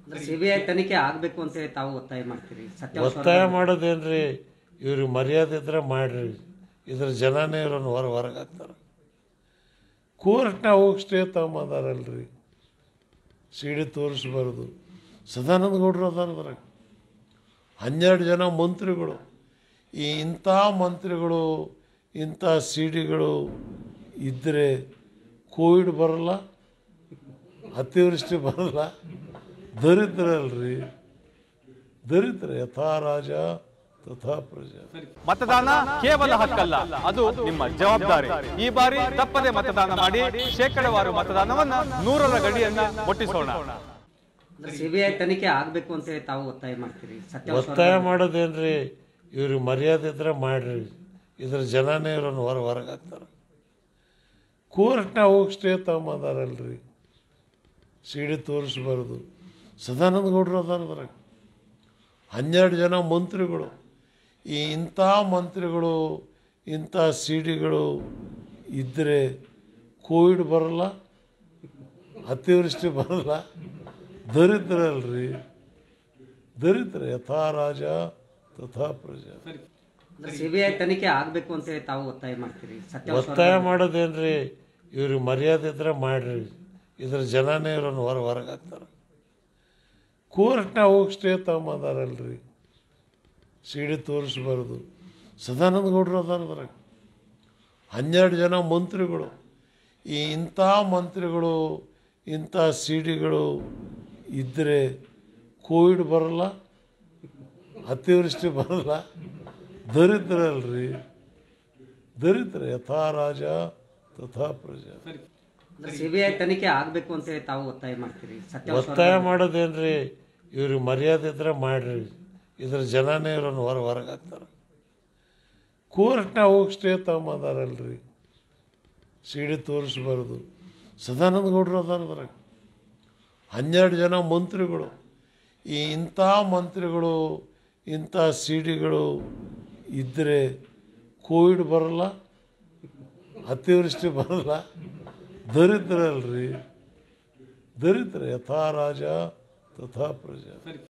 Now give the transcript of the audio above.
CBI ತನಿಖೆ ಆಗ್ಬೇಕು ಅಂತ ಹೇಳಿ ತಾವು ಒತ್ತಾಯ ಮಾಡ್ತೀರಿ ಸತ್ಯಾಂಶ ಒತ್ತಾಯ ಮಾಡೋದೇನ್ರಿ ಇವ್ರಿಗೆ ಮರ್ಯಾದೆ ಇದ್ರೆ ಮಾಡ್ರಿ ಇದ್ರ ಜನನೇ ಇವ್ರನ್ನ ಹೊರ ಹೊರಗೆ ಹಾಕ್ತಾರೆ ಕೋರ್ಟ್ನ ಹೋಗಿ ಸ್ಟೇ ತಗೊಂಬಂದಾರಲ್ರಿ ಸಿ ಡಿ ತೋರಿಸ್ಬಾರ್ದು ಸದಾನಂದ ಗೌಡ್ರು ಅದಾರ ಅದ್ರಾಗ ಹನ್ನೆರಡು ಜನ ಮಂತ್ರಿಗಳು ಈ ಇಂಥ ಮಂತ್ರಿಗಳು ಇಂಥ ಸಿ ಡಿಗಳು ಇದ್ದರೆ ಕೋವಿಡ್ ಬರಲ್ಲ ಅತಿವೃಷ್ಟಿ ಬರಲ್ಲ ದರಿದ್ರ ಅಲ್ರಿ ದರಿದ್ರ ಯಥಾ ರಾಜ ತಥಾ ಪ್ರಜಾ ಮತದಾನ ಕೇವಲ ಹಕ್ಕಲ್ಲ ಅದು ನಿಮ್ಮ ಜವಾಬ್ದಾರಿ ಈ ಬಾರಿ ತಪ್ಪದೆ ಮತದಾನ ಮಾಡಿ ಶೇಕಡವಾರು ಮತದಾನವನ್ನ ನೂರರ ಗಡಿಯನ್ನ ಮುಟ್ಟಿಸೋಣ ಸಿಬಿಐ ತನಿಖೆ ಆಗ್ಬೇಕು ಅಂತ ಹೇಳಿ ತಾವು ಒತ್ತಾಯ ಮಾಡ್ತೀರಿ ಸತ್ಯಾಂಶ ಒತ್ತಾಯ ಮಾಡೋದೇನ್ರಿ ಇವ್ರಿಗೆ ಮರ್ಯಾದೆ ಇದ್ರೆ ಮಾಡ್ರಿ ಇದ್ರ ಜನನೇ ಇವ್ರನ್ನ ಹೊರ ಹೊರಗೆ ಹಾಕ್ತಾರೆ ಕೋರ್ಟ್ನ ಹೋಗಿ ಸ್ಟೇ ತಗೊಂಬಂದಾರಲ್ರಿ ಸಿ ಡಿ ತೋರಿಸ್ಬಾರ್ದು ಸದಾನಂದ ಗೌಡ್ರು ಅದಾರ ಅದ್ರಾಗ ಹನ್ನೆರಡು ಜನ ಮಂತ್ರಿಗಳು ಈ ಇಂಥ ಮಂತ್ರಿಗಳು ಇಂಥ ಸಿ ಡಿಗಳು ಇದ್ದರೆ ಕೋವಿಡ್ ಬರಲ್ಲ ಅತಿವೃಷ್ಟಿ ಬರಲ್ಲ ದರಿದ್ರ ಅಲ್ರಿ ದರಿದ್ರ ಯಥಾ ರಾಜ ತಥಾ ಪ್ರಜಾ ಸಿಬಿಐ ತನಿಖೆ ಆಗ್ಬೇಕು ಅಂತ ಹೇಳಿ ತಾವು ಒತ್ತಾಯ ಮಾಡ್ತೀರಿ ಸತ್ಯಾಂಶ ಒತ್ತಾಯ ಮಾಡೋದೇನ್ರಿ ಇವ್ರಿಗೆ ಮರ್ಯಾದೆ ಇದ್ರೆ ಮಾಡ್ರಿ ಇದ್ರ ಜನನೇ ಇವ್ರನ್ನ ಹೊರ ಹೊರಗೆ ಹಾಕ್ತಾರೆ ಕೋರ್ಟ್ನ ಹೋಗಿ ಸ್ಟೇ ತಗೊಂಬಂದಾರಲ್ರಿ ಸಿ ಡಿ ತೋರಿಸ್ಬಾರ್ದು ಸದಾನಂದ ಗೌಡ್ರು ಅದಾರ ಅದ್ರಾಗ ಹನ್ನೆರಡು ಜನ ಮಂತ್ರಿಗಳು ಈ ಇಂಥ ಮಂತ್ರಿಗಳು ಇಂಥ ಸಿ ಡಿಗಳು ಇದ್ದರೆ ಕೋವಿಡ್ ಬರಲ್ಲ ಅತಿವೃಷ್ಟಿ ಬರಲ್ಲ ದರಿದ್ರ ಅಲ್ರಿ ದರಿದ್ರ ಯಥಾ ರಾಜ ತಥಾ ಪ್ರಜಾ ಸಿಬಿಐ ತನಿಖೆ ಆಗ್ಬೇಕು ಅಂತ ಹೇಳಿ ತಾವು ಒತ್ತಾಯ ಮಾಡ್ತೀರಿ ಸತ್ಯಾಂಶ ಒತ್ತಾಯ ಮಾಡೋದೇನ್ರಿ ಇವ್ರಿಗೆ ಮರ್ಯಾದೆ ಇದ್ರೆ ಮಾಡ್ರಿ ಇದ್ರ ಜನನೇ ಇವ್ರನ್ನ ಹೊರ ಹೊರಗೆ ಹಾಕ್ತಾರೆ ಕೋರ್ಟ್ನ ಹೋಗಿ ಸ್ಟೇ ತಗೊಂಬಂದಾರಲ್ರಿ ಸಿ ಡಿ ತೋರಿಸ್ಬಾರ್ದು ಸದಾನಂದ ಗೌಡ್ರು ಅದಾರ ಅದ್ರಾಗ ಹನ್ನೆರಡು ಜನ ಮಂತ್ರಿಗಳು ಈ ಇಂಥ ಮಂತ್ರಿಗಳು ಇಂಥ ಸಿ ಡಿಗಳು ಇದ್ದರೆ ಕೋವಿಡ್ ಬರಲ್ಲ ಅತಿವೃಷ್ಟಿ ಬರಲ್ಲ ದರಿದ್ರ ಅಲ್ರಿ ದರಿದ್ರ ಯಥಾ ರಾಜ ತಥಾ ಪ್ರಜಾ